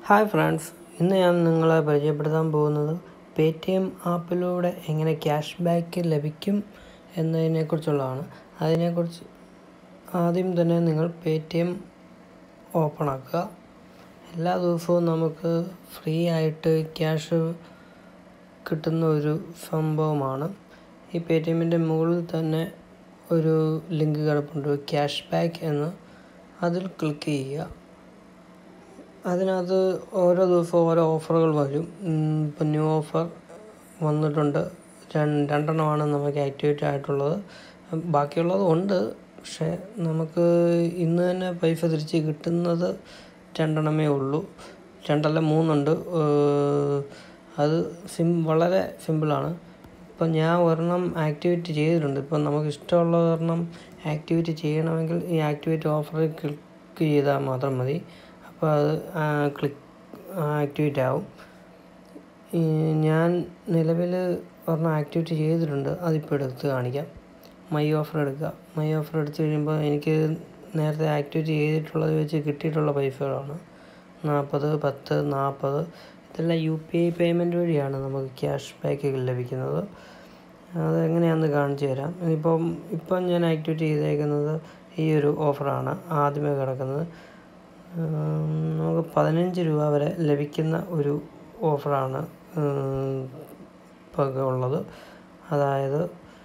hi friends ഇന്ന് ഞാൻ നിങ്ങളെ പരിചയപ്പെടുത്താൻ പോകുന്നത് പേ ടി എം ആപ്പിലൂടെ എങ്ങനെ ക്യാഷ് ബാക്ക് ലഭിക്കും എന്നതിനെക്കുറിച്ചുള്ളതാണ് അതിനെക്കുറിച്ച് ആദ്യം തന്നെ നിങ്ങൾ പേ ടി എം ഓപ്പൺ ആക്കുക എല്ലാ ദിവസവും നമുക്ക് ഫ്രീ ആയിട്ട് ക്യാഷ് കിട്ടുന്ന ഒരു സംഭവമാണ് ഈ പേ ടി എമ്മിൻ്റെ മുകളിൽ തന്നെ ഒരു ലിങ്ക് കിടപ്പുണ്ട് ക്യാഷ് ബാക്ക് എന്ന് അതിൽ ക്ലിക്ക് ചെയ്യുക അതിനകത്ത് ഓരോ ദിവസവും ഓരോ ഓഫറുകൾ വരും ഇപ്പം ന്യൂ ഓഫർ വന്നിട്ടുണ്ട് രണ്ട് രണ്ടെണ്ണമാണ് നമുക്ക് ആക്ടിവേറ്റ് ആയിട്ടുള്ളത് ബാക്കിയുള്ളത് ഉണ്ട് പക്ഷേ നമുക്ക് ഇന്ന് തന്നെ പൈസ തിരിച്ച് കിട്ടുന്നത് രണ്ടെണ്ണമേ ഉള്ളൂ രണ്ടല്ല മൂന്നുണ്ട് അത് സിം വളരെ സിമ്പിളാണ് ഇപ്പം ഞാൻ ഒരെണ്ണം ആക്ടിവേറ്റ് ചെയ്തിട്ടുണ്ട് ഇപ്പം നമുക്ക് ഇഷ്ടമുള്ള ഒരെണ്ണം ആക്ടിവേറ്റ് ചെയ്യണമെങ്കിൽ ഈ ആക്ടിവേറ്റ് ഓഫറിൽ ക്ലിക്ക് ചെയ്താൽ മാത്രം മതി അപ്പോൾ അത് ക്ലിക്ക് ആക്ടിവേറ്റ് ആവും ഈ ഞാൻ നിലവിൽ ഒരെണ്ണം ആക്ടിവേറ്റ് ചെയ്തിട്ടുണ്ട് അതിപ്പോൾ എടുത്ത് കാണിക്കാം മൈ ഓഫർ എടുക്കുക മൈ ഓഫർ എടുത്തു കഴിയുമ്പോൾ എനിക്ക് നേരത്തെ ആക്ടിവേറ്റ് ചെയ്തിട്ടുള്ളത് വെച്ച് കിട്ടിയിട്ടുള്ള പൈസകളാണ് നാൽപ്പത് പത്ത് നാൽപ്പത് ഇതെല്ലാം യു പി ഐ പേയ്മെൻറ്റ് വഴിയാണ് നമുക്ക് ക്യാഷ് ബാക്കുകൾ ലഭിക്കുന്നത് അതെങ്ങനെയാണെന്ന് കാണിച്ചു തരാം ഇപ്പം ഇപ്പം ഞാൻ ആക്ടിവേറ്റ് ചെയ്തേക്കുന്നത് ഈ ഒരു ഓഫറാണ് ആദ്യമേ കിടക്കുന്നത് നമുക്ക് പതിനഞ്ച് രൂപ വരെ ലഭിക്കുന്ന ഒരു ഓഫറാണ് ഇപ്പോൾ ഉള്ളത് അതായത്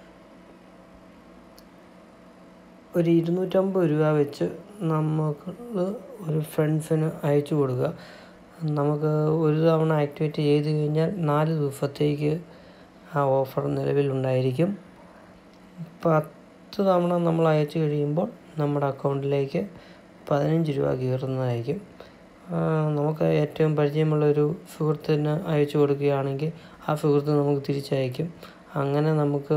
ഒരു ഇരുന്നൂറ്റമ്പത് രൂപ വെച്ച് നമുക്ക് ഒരു ഫ്രണ്ട്സിന് അയച്ചു കൊടുക്കുക നമുക്ക് ഒരു തവണ ആക്ടിവേറ്റ് ചെയ്ത് കഴിഞ്ഞാൽ നാല് ദിവസത്തേക്ക് ആ ഓഫർ നിലവിലുണ്ടായിരിക്കും പത്ത് തവണ നമ്മൾ അയച്ചു കഴിയുമ്പോൾ നമ്മുടെ അക്കൗണ്ടിലേക്ക് പതിനഞ്ച് രൂപ കയറുന്നതായിരിക്കും നമുക്ക് ഏറ്റവും പരിചയമുള്ള ഒരു സുഹൃത്തിന് അയച്ചു കൊടുക്കുകയാണെങ്കിൽ ആ സുഹൃത്ത് നമുക്ക് തിരിച്ചയക്കും അങ്ങനെ നമുക്ക്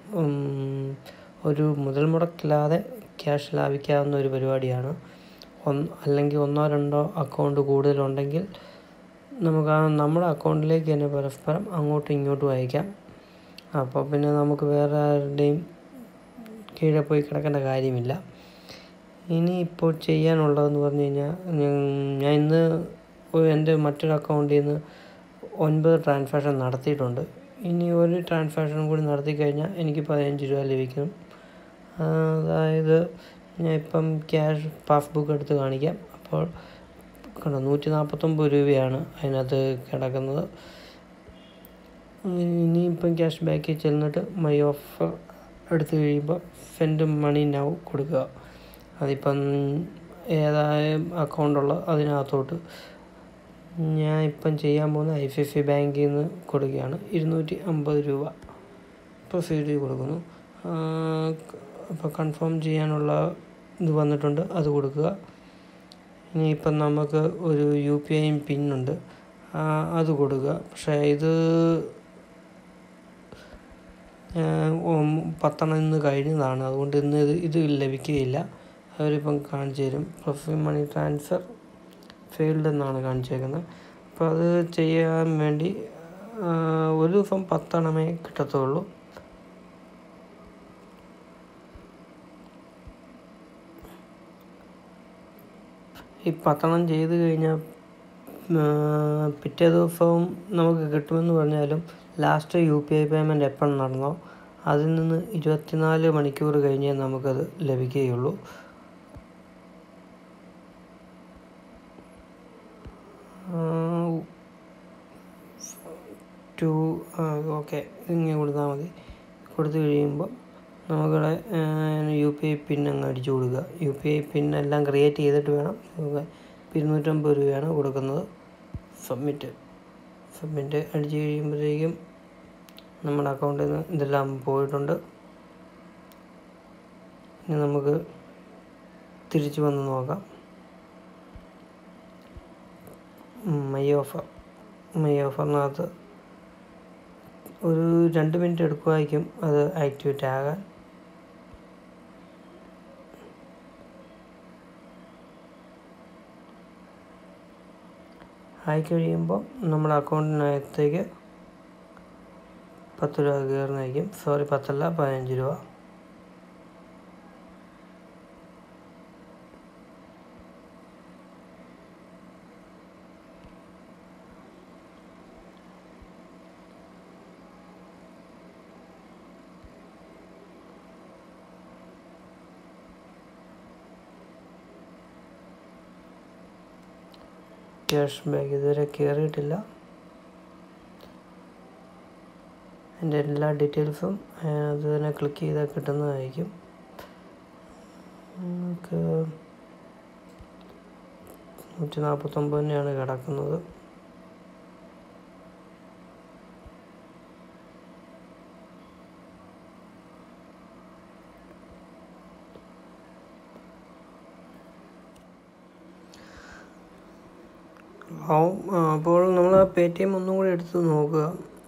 ഒരു മുതൽ മുടക്കില്ലാതെ ക്യാഷ് ലാഭിക്കാവുന്ന ഒരു പരിപാടിയാണ് ഒന്ന് അല്ലെങ്കിൽ ഒന്നോ രണ്ടോ അക്കൗണ്ട് കൂടുതലുണ്ടെങ്കിൽ നമുക്ക് ആ നമ്മുടെ അക്കൗണ്ടിലേക്ക് തന്നെ പരസ്പരം അങ്ങോട്ടും ഇങ്ങോട്ടും അയക്കാം അപ്പോൾ പിന്നെ നമുക്ക് വേറെ ആരുടെയും കീഴെ പോയി കിടക്കേണ്ട കാര്യമില്ല ഇനി ഇപ്പോൾ ചെയ്യാനുള്ളതെന്ന് പറഞ്ഞു കഴിഞ്ഞാൽ ഞാൻ ഇന്ന് എൻ്റെ മറ്റൊരു അക്കൗണ്ടിൽ നിന്ന് ഒൻപത് ട്രാൻസാക്ഷൻ നടത്തിയിട്ടുണ്ട് ഇനി ഒരു ട്രാൻസാക്ഷൻ കൂടി നടത്തി കഴിഞ്ഞാൽ എനിക്ക് പതിനഞ്ച് രൂപ ലഭിക്കും അതായത് ഞാൻ ഇപ്പം ക്യാഷ് പാസ്ബുക്ക് എടുത്ത് കാണിക്കാം അപ്പോൾ കണ്ടോ നൂറ്റി നാൽപ്പത്തൊമ്പത് രൂപയാണ് അതിനകത്ത് കിടക്കുന്നത് ഇനിയിപ്പം ക്യാഷ് ബാക്കിൽ ചെന്നിട്ട് മൈ ഓഫർ എടുത്തു കഴിയുമ്പോൾ സെൻഡ് മണി നൗ കൊടുക്കുക അതിപ്പം ഏതായ അക്കൗണ്ടുള്ള അതിനകത്തോട്ട് ഞാൻ ഇപ്പം ചെയ്യാൻ പോകുന്ന ഐ സി ഐ സി ബാങ്കിൽ നിന്ന് കൊടുക്കുകയാണ് ഇരുന്നൂറ്റി അമ്പത് രൂപ പ്രൊസീഡ് കൊടുക്കുന്നു അപ്പോൾ കൺഫേം ചെയ്യാനുള്ള ഇത് വന്നിട്ടുണ്ട് അത് കൊടുക്കുക ഇനിയിപ്പം നമുക്ക് ഒരു യു പി ഐ പിന്നുണ്ട് അത് കൊടുക്കുക പക്ഷേ ഇത് പത്തെണ്ണം ഇന്ന് കഴിഞ്ഞതാണ് അതുകൊണ്ട് ഇന്ന് ഇത് ഇത് ലഭിക്കുകയില്ല അവരിപ്പം കാണിച്ചു തരും പ്രൊഫൈൽ മണി ട്രാൻസ്ഫർ ഫെയിൽഡ് എന്നാണ് കാണിച്ചേക്കുന്നത് അപ്പോൾ അത് ചെയ്യാൻ വേണ്ടി ഒരു ദിവസം പത്തെണ്ണമേ കിട്ടത്തുള്ളൂ ഈ പത്തെണ്ണം ചെയ്ത് കഴിഞ്ഞാൽ പിറ്റേ ദിവസവും നമുക്ക് കിട്ടുമെന്ന് പറഞ്ഞാലും last U P I payment എപ്പോൾ നടന്നോ അതിൽ നിന്ന് ഇരുപത്തിനാല് മണിക്കൂർ കഴിഞ്ഞേ നമുക്കത് ലഭിക്കുകയുള്ളൂ ടു ഓക്കെ ഇങ്ങനെ കൊടുത്താൽ മതി കൊടുത്തു കഴിയുമ്പോൾ നമുക്കിവിടെ യു പി ഐ പിൻ അങ്ങ് അടിച്ചു കൊടുക്കുക യു പി ഐ പിൻ എല്ലാം ക്രിയേറ്റ് ചെയ്തിട്ട് വേണം ഇരുന്നൂറ്റമ്പത് രൂപയാണ് കൊടുക്കുന്നത് സബ്മിറ്റ് സബ്മിറ്റ് അടിച്ചു കഴിയുമ്പോഴത്തേക്കും നമ്മുടെ അക്കൗണ്ടിൽ നിന്ന് ഇതെല്ലാം പോയിട്ടുണ്ട് ഇനി നമുക്ക് തിരിച്ചു വന്ന് നോക്കാം മൈ ഓഫർ മൈ ഓഫറിനകത്ത് ഒരു രണ്ട് മിനിറ്റ് എടുക്കുമായിരിക്കും അത് ആക്ടിവേറ്റ് ആകാൻ ആയി കഴിയുമ്പോൾ നമ്മുടെ അക്കൗണ്ടിനകത്തേക്ക് പത്ത് രൂപ കയറുന്നതായിരിക്കും സോറി പത്തല്ല പതിനഞ്ച് രൂപ ക്യാഷ് ബാക്ക് ഇതുവരെ കയറിയിട്ടില്ല എൻ്റെ എല്ലാ ഡീറ്റെയിൽസും അത് തന്നെ ക്ലിക്ക് ചെയ്താൽ കിട്ടുന്നതായിരിക്കും നമുക്ക് നൂറ്റി നാൽപ്പത്തൊമ്പതിനെയാണ് കിടക്കുന്നത് ആവും ആ, അപ്പോൾ നമ്മൾ ആ പേ ടി എം ഒന്നും കൂടി എടുത്ത് നോക്കുക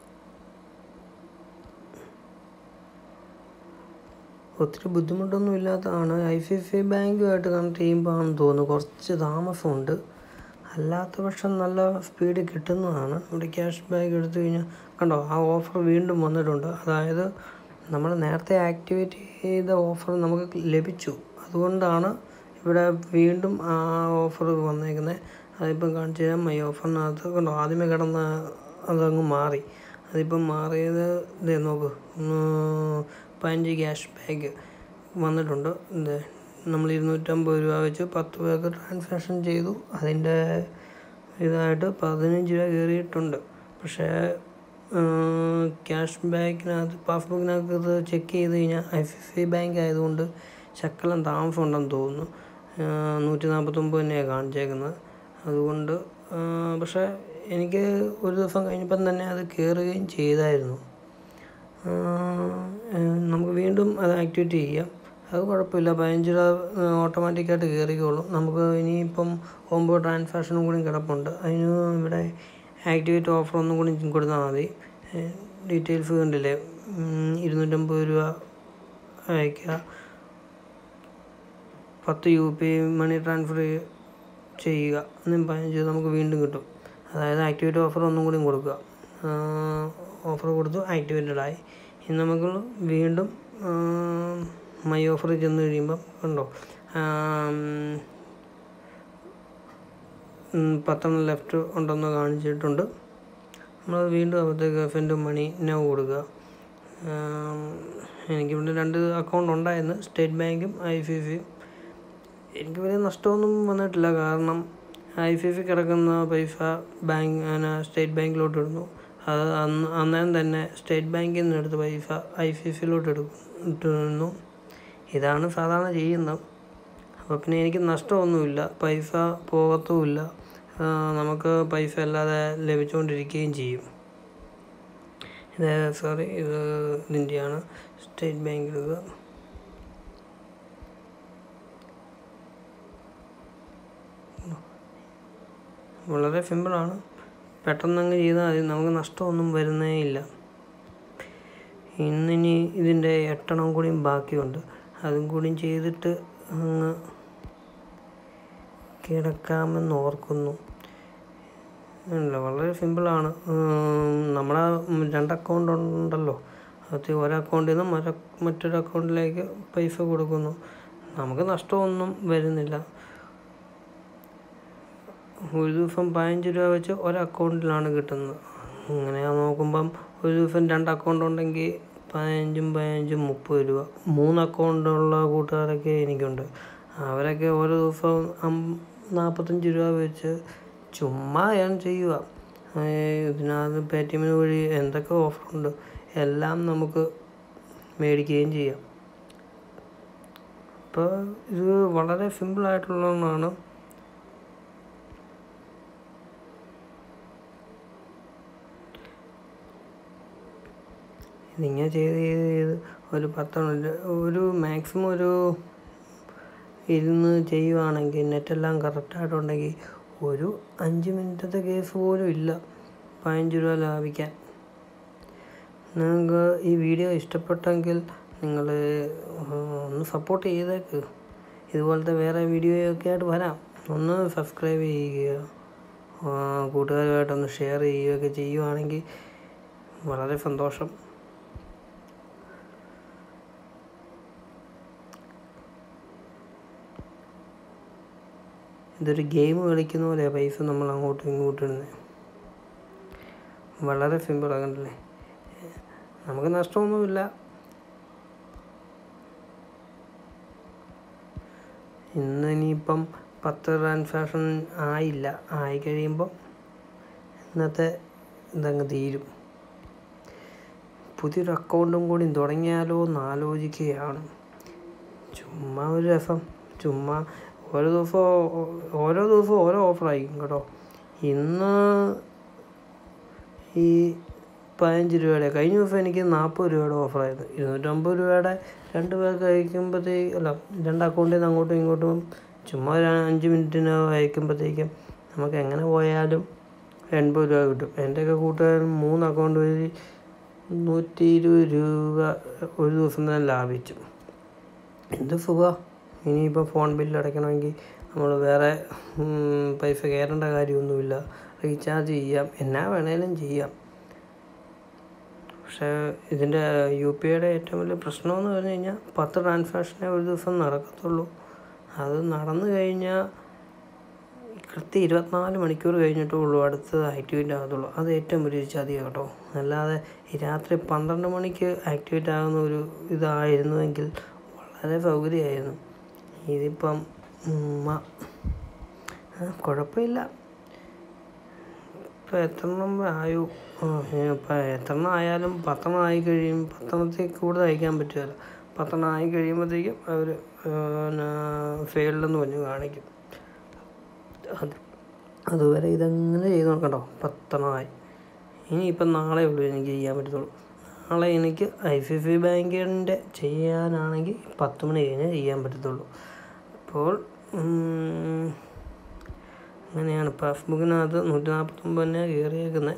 ഒത്തിരി ബുദ്ധിമുട്ടൊന്നും ഇല്ലാത്തതാണ് ഐ സി സി ബാങ്കുമായിട്ട് കണക്ട് ചെയ്യുമ്പോഴാണെന്ന് തോന്നുന്നു കുറച്ച് താമസമുണ്ട് അല്ലാത്ത പക്ഷം നല്ല സ്പീഡ് കിട്ടുന്നതാണ് ഇവിടെ ക്യാഷ് ബാക്ക് എടുത്തു കഴിഞ്ഞാൽ കണ്ടോ ആ ഓഫർ വീണ്ടും വന്നിട്ടുണ്ട് അതായത് നമ്മൾ നേരത്തെ ആക്ടിവേറ്റ് ചെയ്ത ഓഫർ നമുക്ക് ലഭിച്ചു അതുകൊണ്ടാണ് ഇവിടെ വീണ്ടും ആ ഓഫർ വന്നേക്കുന്നത് അതിപ്പം കാണിച്ചു തരാം മൈ ഓഫറിനകത്ത് കണ്ടോ ആദ്യമേ കിടന്ന അതങ്ങ് മാറി അതിപ്പം മാറിയത് ഇതേ നോക്ക് ഒന്ന് പതിനഞ്ച് ക്യാഷ് ബാക്ക് വന്നിട്ടുണ്ട് ഇത് നമ്മൾ ഇരുന്നൂറ്റമ്പത് രൂപ വെച്ച് പത്ത് പേർക്ക് ട്രാൻസാക്ഷൻ ചെയ്തു അതിൻ്റെ ഇതായിട്ട് പതിനഞ്ച് രൂപ കയറിയിട്ടുണ്ട് പക്ഷേ ക്യാഷ് ബാക്കിനകത്ത് പാസ്ബുക്കിനകത്ത് ഇത് ചെക്ക് ചെയ്ത് കഴിഞ്ഞാൽ ഐ സി സി ബാങ്ക് ആയതുകൊണ്ട് ശക്കലം താമസം ഉണ്ടെന്ന് തോന്നുന്നു നൂറ്റി നാൽപ്പത്തൊമ്പത് തന്നെയാണ് കാണിച്ചേക്കുന്നത് അതുകൊണ്ട് ആ, പക്ഷേ എനിക്ക് ഒരു ദിവസം കഴിഞ്ഞപ്പം തന്നെ അത് കയറുകയും ചെയ്തായിരുന്നു ആ, ഏഹ് നമുക്ക് വീണ്ടും അത് ആക്ടിവേറ്റ് ചെയ്യാം അത് കുഴപ്പമില്ല പതിനഞ്ച് രൂപ ഓട്ടോമാറ്റിക്കായിട്ട് കയറിക്കോളും നമുക്ക് ഇനിയിപ്പം ഒമ്പത് ട്രാൻസാക്ഷനും കൂടി കിടപ്പുണ്ട് അതിന് ഇവിടെ ആക്ടിവേറ്റ് ഓഫർ ഒന്നും കൂടി കൊടുത്താൽ മതി ഡീറ്റെയിൽസ് കണ്ടില്ലേ ഉം, ഇരുന്നൂറ്റമ്പത് രൂപ അയക്കുക പത്ത് യു പി മണി ട്രാൻസ്ഫർ ചെയ്യുക എന്നും പതിനഞ്ച് നമുക്ക് വീണ്ടും കിട്ടും അതായത് ആക്ടിവേറ്റ് ഓഫർ ഒന്നും കൂടി കൊടുക്കുക ഓഫർ കൊടുത്തു ആക്ടിവേറ്റഡ് ആയി ഇനി നമുക്ക് വീണ്ടും മൈ ഓഫർ ചെന്ന് കഴിയുമ്പം കണ്ടോ ആം, ഉം, പത്തെണ്ണം ലെഫ്റ്റ് ഉണ്ടെന്ന് കാണിച്ചിട്ടുണ്ട് നമ്മൾ വീണ്ടും അപ്പോഴത്തേക്ക് എഫൻഡ് മണി നോ കൊടുക്കുക ആം, എനിക്കിവിടെ രണ്ട് അക്കൗണ്ട് ഉണ്ടായിരുന്നു സ്റ്റേറ്റ് ബാങ്കും ഐ സി സിയും എനിക്ക് വലിയ നഷ്ടമൊന്നും വന്നിട്ടില്ല കാരണം ഐ സി സി കിടക്കുന്ന പൈസ ബാങ്ക് അങ്ങനെ സ്റ്റേറ്റ് ബാങ്കിലോട്ട് ഇടുന്നു അത് അന്ന് അന്നേരം തന്നെ സ്റ്റേറ്റ് ബാങ്കിൽ നിന്ന് എടുത്ത പൈസ ഐ സി സിയിലോട്ട് എടുക്കും ഇട്ടിരുന്നു ഇതാണ് സാധാരണ ചെയ്യുന്നത് അപ്പോൾ പിന്നെ എനിക്ക് നഷ്ടമൊന്നുമില്ല പൈസ പോകത്തുമില്ല ആ, നമുക്ക് പൈസ അല്ലാതെ ലഭിച്ചുകൊണ്ടിരിക്കുകയും ചെയ്യും ഇത് സോറി ഇത് ഇതിൻ്റെയാണ് സ്റ്റേറ്റ് ബാങ്കിൽ ഇത് വളരെ സിമ്പിളാണ് പെട്ടെന്നങ്ങ് ചെയ്താൽ മതി നമുക്ക് നഷ്ടമൊന്നും വരുന്നേ ഇല്ല ഇന്നിനി ഇതിൻ്റെ എട്ടെണ്ണം കൂടിയും ബാക്കിയുണ്ട് അതും കൂടിയും ചെയ്തിട്ട് അങ്ങ് കിടക്കാമെന്ന് ഓർക്കുന്നു ഇല്ല വളരെ സിമ്പിളാണ് നമ്മളെ രണ്ട് അക്കൗണ്ട് ഉണ്ടല്ലോ അത് ഒരു അക്കൗണ്ടിൽ നിന്ന് മറ്റ മറ്റൊരു അക്കൗണ്ടിലേക്ക് പൈസ കൊടുക്കുന്നു നമുക്ക് നഷ്ടമൊന്നും വരുന്നില്ല ഒരു ദിവസം പതിനഞ്ച് രൂപ വെച്ച് ഒരു അക്കൗണ്ടിലാണ് കിട്ടുന്നത് അങ്ങനെ നോക്കുമ്പം ഒരു ദിവസം രണ്ട് അക്കൗണ്ട് ഉണ്ടെങ്കിൽ പതിനഞ്ചും പതിനഞ്ചും മുപ്പത് രൂപ മൂന്ന് അക്കൗണ്ടുള്ള കൂട്ടുകാരൊക്കെ എനിക്കുണ്ട് അവരൊക്കെ ഓരോ ദിവസവും അം നാൽപ്പത്തഞ്ച് രൂപ വെച്ച് ചുമ്മാ ഏൺ ചെയ്യുക ഏഹ് ഇതിനകത്ത് പേ ടി എമ്മിന് വഴി എന്തൊക്കെ ഓഫറുണ്ട് എല്ലാം നമുക്ക് മേടിക്കുകയും ചെയ്യാം അപ്പോൾ ഇത് വളരെ സിമ്പിളായിട്ടുള്ള ഒന്നാണ് ഇതിങ്ങനെ ചെയ്ത് ചെയ്ത് ചെയ്ത് ഒരു പത്തെണ്ണം ഒരു മാക്സിമം ഒരു ഇരുന്ന് ചെയ്യുവാണെങ്കിൽ നെറ്റെല്ലാം കറക്റ്റായിട്ടുണ്ടെങ്കിൽ ഒരു അഞ്ച് മിനിറ്റത്തെ കേസ് പോലും ഇല്ല പതിനഞ്ച് രൂപ ലാഭിക്കാൻ നിങ്ങൾക്ക് ഈ വീഡിയോ ഇഷ്ടപ്പെട്ടെങ്കിൽ നിങ്ങൾ ഒന്ന് സപ്പോർട്ട് ചെയ്തേക്ക് ഇതുപോലത്തെ വേറെ വീഡിയോയൊക്കെ ആയിട്ട് വരാം ഒന്ന് സബ്സ്ക്രൈബ് ചെയ്യുക ആ, കൂട്ടുകാരുമായിട്ടൊന്ന് ഷെയർ ചെയ്യുകയൊക്കെ ചെയ്യുവാണെങ്കിൽ വളരെ സന്തോഷം ഇതൊരു ഗെയിം കളിക്കുന്ന പോലെ പൈസ നമ്മൾ അങ്ങോട്ടും ഇങ്ങോട്ടും ഇടുന്നത് വളരെ സിമ്പിൾ കണ്ടില്ലേ നമുക്ക് നഷ്ടമൊന്നുമില്ല ഇന്ന് ഇനിയിപ്പം പത്ത് ട്രാൻസാക്ഷൻ ആയില്ല ആയി കഴിയുമ്പോൾ ഇന്നത്തെ ഇതങ്ങ് തീരും പുതിയൊരു അക്കൗണ്ടും കൂടി തുടങ്ങിയാലോ എന്ന് ആലോചിക്കുകയാണ് ചുമ്മാ ഒരു രസം ചുമ്മാ ഓരോ ദിവസവും ഓരോ ദിവസവും ഓരോ ഓഫറായിരിക്കും കേട്ടോ ഇന്ന് ഈ പതിനഞ്ച് രൂപയുടെ കഴിഞ്ഞ ദിവസം എനിക്ക് നാൽപ്പത് രൂപയുടെ ഓഫറായിരുന്നു ഇരുന്നൂറ്റമ്പത് രൂപയുടെ രണ്ട് പേർക്ക് അയക്കുമ്പോഴത്തേക്ക് അല്ല രണ്ട് അക്കൗണ്ടിൽ നിന്ന് അങ്ങോട്ടും ഇങ്ങോട്ടും ചുമ്മാ ഒരു അഞ്ച് മിനിറ്റിന് അയക്കുമ്പോഴത്തേക്കും നമുക്ക് എങ്ങനെ പോയാലും എൺപത് രൂപ കിട്ടും എൻ്റെയൊക്കെ കൂട്ടുകാരൻ മൂന്ന് അക്കൗണ്ട് വഴി നൂറ്റി ഇരുപത് രൂപ ഒരു ദിവസം തന്നെ ലാഭിച്ചു എന്ത് സുഖമാണ് ഇനിയിപ്പോൾ ഫോൺ ബില്ല് അടയ്ക്കണമെങ്കിൽ നമ്മൾ വേറെ ഉം, പൈസ കയറേണ്ട കാര്യമൊന്നുമില്ല റീചാർജ് ചെയ്യാം എന്നാ വേണേലും ചെയ്യാം പക്ഷേ ഇതിൻ്റെ യു പി ഐയുടെ ഏറ്റവും വലിയ പ്രശ്നമെന്ന് പറഞ്ഞു കഴിഞ്ഞാൽ പത്ത് ട്രാൻസാക്ഷനേ ഒരു ദിവസം നടക്കത്തുള്ളൂ അത് നടന്നു കഴിഞ്ഞാൽ കൃത്യം ഇരുപത്തിനാല് മണിക്കൂർ കഴിഞ്ഞിട്ടേ ഉള്ളൂ അടുത്തത് ആക്ടിവേറ്റ് ആകത്തുള്ളൂ അത് ഏറ്റവും വലിയ ചതിയാണ് കേട്ടോ അല്ലാതെ ഈ രാത്രി പന്ത്രണ്ട് മണിക്ക് ആക്ടിവേറ്റ് ആകുന്ന ഒരു ഇതായിരുന്നുവെങ്കിൽ വളരെ സൗകര്യമായിരുന്നു ഇതിപ്പം ഉമ്മ ആ, കുഴപ്പമില്ല ഇപ്പം എത്രണ്ണം ആയോ ആ, ഇപ്പം എത്രണ്ണം ആയാലും പത്തെണ്ണം ആയി കഴിയും പത്തെണ്ണത്തിൽ കൂടുതൽ അയക്കാൻ പറ്റുമല്ലോ പത്തെണ്ണം ആയി കഴിയുമ്പോഴത്തേക്കും അവർ ഫെയിൽഡെന്ന് പറഞ്ഞ് കാണിക്കും അത് അതുവരെ ഇതങ്ങനെ ചെയ്ത് നോക്കട്ടോ പത്തെണ്ണമായി ഇനിയിപ്പം നാളെ ഉള്ളൂ എനിക്ക് ചെയ്യാൻ പറ്റത്തുള്ളൂ നാളെ എനിക്ക് ഐ സി സി ബാങ്കിൻ്റെ ചെയ്യാനാണെങ്കിൽ പത്ത് മണി കഴിഞ്ഞേ ചെയ്യാൻ പറ്റത്തുള്ളൂ അപ്പോൾ ഉം, അങ്ങനെയാണ് പാസ്ബുക്കിനകത്ത് നൂറ്റി നാൽപ്പത്തൊമ്പത് തന്നെ കയറിയേക്കുന്നത്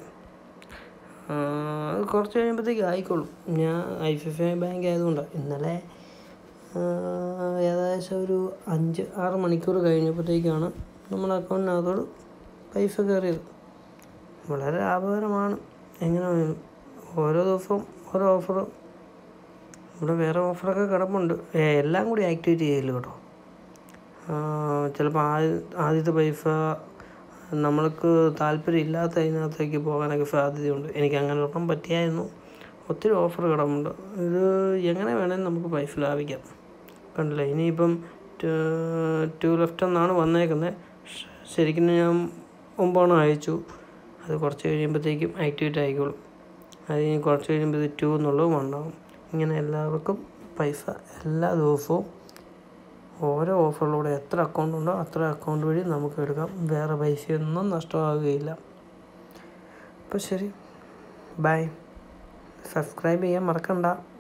അത് കുറച്ച് കഴിയുമ്പോഴത്തേക്ക് ആയിക്കോളും ഞാൻ I C C I bank ആയതുകൊണ്ടാണ് ഇന്നലെ ആ, ഏകദേശം ഒരു അഞ്ച് ആറ് മണിക്കൂർ കഴിഞ്ഞപ്പോഴത്തേക്കാണ് നമ്മുടെ അക്കൗണ്ടിനകത്തോട് പൈസ കയറിയത് വളരെ ലാഭകരമാണ് എങ്ങനെ വേണം ഓരോ ദിവസവും ഓരോ ഓഫർ ഇവിടെ വേറെ ഓഫറൊക്കെ കിടപ്പുണ്ട് ഏ, എല്ലാം കൂടി ആക്ടിവേറ്റ് ചെയ്യില്ല കേട്ടോ ചിലപ്പോൾ ആദ്യ ആദ്യത്തെ പൈസ നമ്മൾക്ക് താല്പര്യം ഇല്ലാത്ത അതിനകത്തേക്ക് പോകാനൊക്കെ സാധ്യതയുണ്ട് എനിക്ക് അങ്ങനെ ഒരെണ്ണം പറ്റിയായിരുന്നു ഒത്തിരി ഓഫർ കിടപ്പുണ്ട് ഇത് എങ്ങനെ വേണേലും നമുക്ക് പൈസ ലാഭിക്കാം കണ്ടില്ലേ ഇനിയിപ്പം ടു ലെഫ്റ്റ് എന്നാണ് വന്നേക്കുന്നത് ശരിക്കും ഞാൻ ഒമ്പതെണ്ണം അയച്ചു അത് കുറച്ച് കഴിയുമ്പോഴത്തേക്കും ആക്ടിവേറ്റ് ആയിക്കോളും അത് ഇനി കുറച്ച് കഴിയുമ്പോൾ ഇത് ടു എന്നുള്ളത് ഉണ്ടാകും ഇങ്ങനെ എല്ലാവർക്കും പൈസ എല്ലാ ദിവസവും ഓരോ ഓഫറിലൂടെ എത്ര അക്കൗണ്ട് ഉണ്ടോ അത്ര അക്കൗണ്ട് വഴി നമുക്ക് എടുക്കാം വേറെ പൈസയൊന്നും നഷ്ടമാകുകയില്ല അപ്പോൾ ശരി ബൈ സബ്സ്ക്രൈബ് ചെയ്യാൻ മറക്കണ്ട